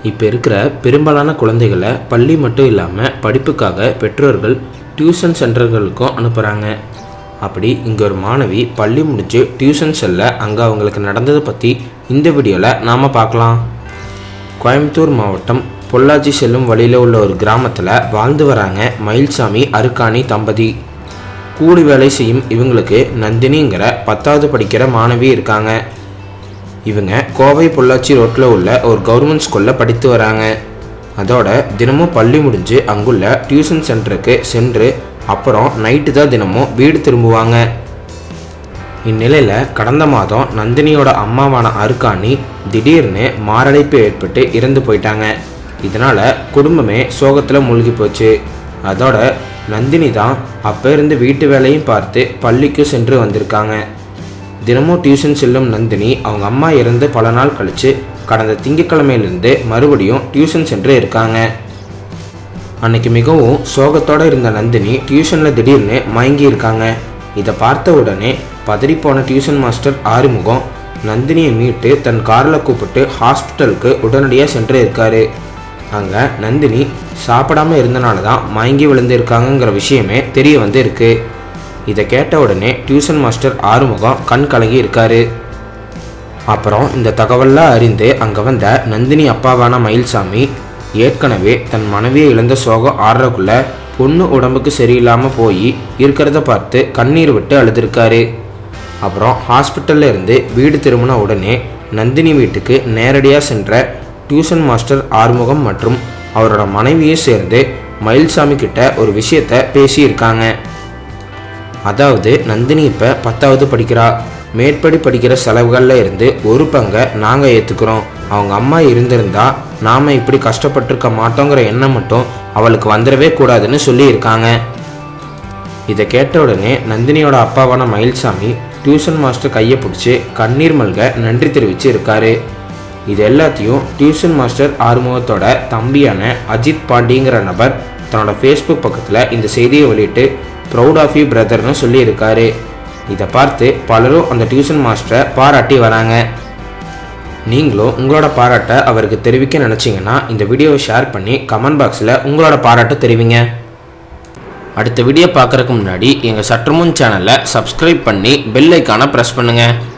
இப்போ இருக்கிற பெரும்பாலான குழந்தைகளை பள்ளி மட்டும் இல்லாமல் படிப்புக்காக பெற்றோர்கள் டியூஷன் சென்டர்களுக்கும் அனுப்புகிறாங்க அப்படி இங்கே ஒரு மாணவி பள்ளி முடிஞ்சு டியூஷன் செல்ல அங்கே அவங்களுக்கு நடந்ததை பற்றி இந்த வீடியோவில் நாம் பார்க்கலாம் கோயம்புத்தூர் மாவட்டம் பொள்ளாச்சி செல்லும் வழியில் உள்ள ஒரு கிராமத்தில் வாழ்ந்து வராங்க மயில்சாமி அருக்காணி தம்பதி கூலி வேலை செய்யும் இவங்களுக்கு நந்தினிங்கிற பத்தாவது படிக்கிற மாணவி இருக்காங்க இவங்க கோவை பொள்ளாச்சி ரோட்டில் உள்ள ஒரு கவர்மெண்ட் ஸ்கூலில் படித்து வராங்க அதோட தினமும் பள்ளி முடிஞ்சு அங்குள்ள டியூஷன் சென்டருக்கு சென்று அப்புறம் நைட்டு தான் தினமும் வீடு திரும்புவாங்க இந்நிலையில் கடந்த மாதம் நந்தினியோட அம்மாவான அருக்காணி திடீர்னு மாரடைப்பு ஏற்பட்டு இறந்து போயிட்டாங்க இதனால் குடும்பமே சோகத்தில் மூழ்கி போச்சு அதோட நந்தினி தான் அப்போ இருந்து வீட்டு வேலையும் பார்த்து பள்ளிக்கு சென்று வந்திருக்காங்க தினமும் டியூஷன் செல்லும் நந்தினி அவங்க அம்மா இறந்து பல நாள் கழித்து கடந்த திங்கட்கிழமையிலிருந்து மறுபடியும் டியூஷன் சென்று இருக்காங்க அன்னைக்கு மிகவும் சோகத்தோடு இருந்த நந்தினி டியூஷனில் திடீர்னு மயங்கி இருக்காங்க இதை பார்த்த உடனே பதறிப்போன டியூஷன் மாஸ்டர் ஆறுமுகம் நந்தினியை மீட்டு தன் காரில் கூப்பிட்டு ஹாஸ்பிட்டலுக்கு உடனடியாக சென்று இருக்காரு அங்கே நந்தினி சாப்பிடாம இருந்தனால தான் மயங்கி விழுந்திருக்காங்கங்கிற விஷயமே தெரிய வந்து இருக்கு இதை கேட்ட உடனே டியூஷன் மாஸ்டர் ஆறுமுகம் கண் கலங்கி இருக்காரு அப்புறம் இந்த தகவல்லாம் அறிந்து அங்கே வந்த நந்தினி அப்பாவான மயில்சாமி ஏற்கனவே தன் மனைவியை இழந்த சோகம் ஆடுறக்குள்ள பொண்ணு உடம்புக்கு சரியில்லாமல் போய் இருக்கிறத பார்த்து கண்ணீர் விட்டு அழுதுருக்காரு அப்புறம் ஹாஸ்பிட்டல்ல இருந்து வீடு திரும்பின உடனே நந்தினி வீட்டுக்கு நேரடியாக சென்ற டியூஷன் மாஸ்டர் ஆறுமுகம் மற்றும் அவரோட மனைவியும் சேர்ந்து மயில்சாமி கிட்ட ஒரு விஷயத்த பேசியிருக்காங்க அதாவது நந்தினி இப்போ பத்தாவது படிக்கிறா மேற்படி படிக்கிற செலவுகளில் இருந்து ஒரு பங்கை நாங்கள் ஏற்றுக்கிறோம் அவங்க அம்மா இருந்திருந்தா நாம் இப்படி கஷ்டப்பட்டிருக்க மாட்டோங்கிற எண்ணம் மட்டும் அவளுக்கு வந்துடவே கூடாதுன்னு சொல்லியிருக்காங்க இதை கேட்ட உடனே நந்தினியோட அப்பாவான மயில்சாமி டியூஷன் மாஸ்டர் கையை பிடிச்சி கண்ணீர் மல்க நன்றி தெரிவித்து இருக்காரு இது எல்லாத்தையும் டியூஷன் மாஸ்டர் ஆறுமுகத்தோட தம்பியான அஜித் பாண்டிங்கிற நபர் தன்னோட ஃபேஸ்புக் பக்கத்தில் இந்த செய்தியை வெளியிட்டு ப்ரௌட் ஆஃப் யூ பிரதர்னு சொல்லியிருக்காரு இதை பார்த்து பலரும் அந்த டியூஷன் மாஸ்டரை பாராட்டி வராங்க நீங்களும் உங்களோட பாராட்டை அவருக்கு தெரிவிக்க நினச்சிங்கன்னா இந்த வீடியோவை ஷேர் பண்ணி கமெண்ட் பாக்ஸில் உங்களோட பாராட்டை தெரிவிங்க அடுத்த வீடியோ பார்க்குறதுக்கு முன்னாடி எங்கள் சற்றுமுன் சேனலை சப்ஸ்கிரைப் பண்ணி பெல் ஐக்கானை ப்ரெஸ் பண்ணுங்கள்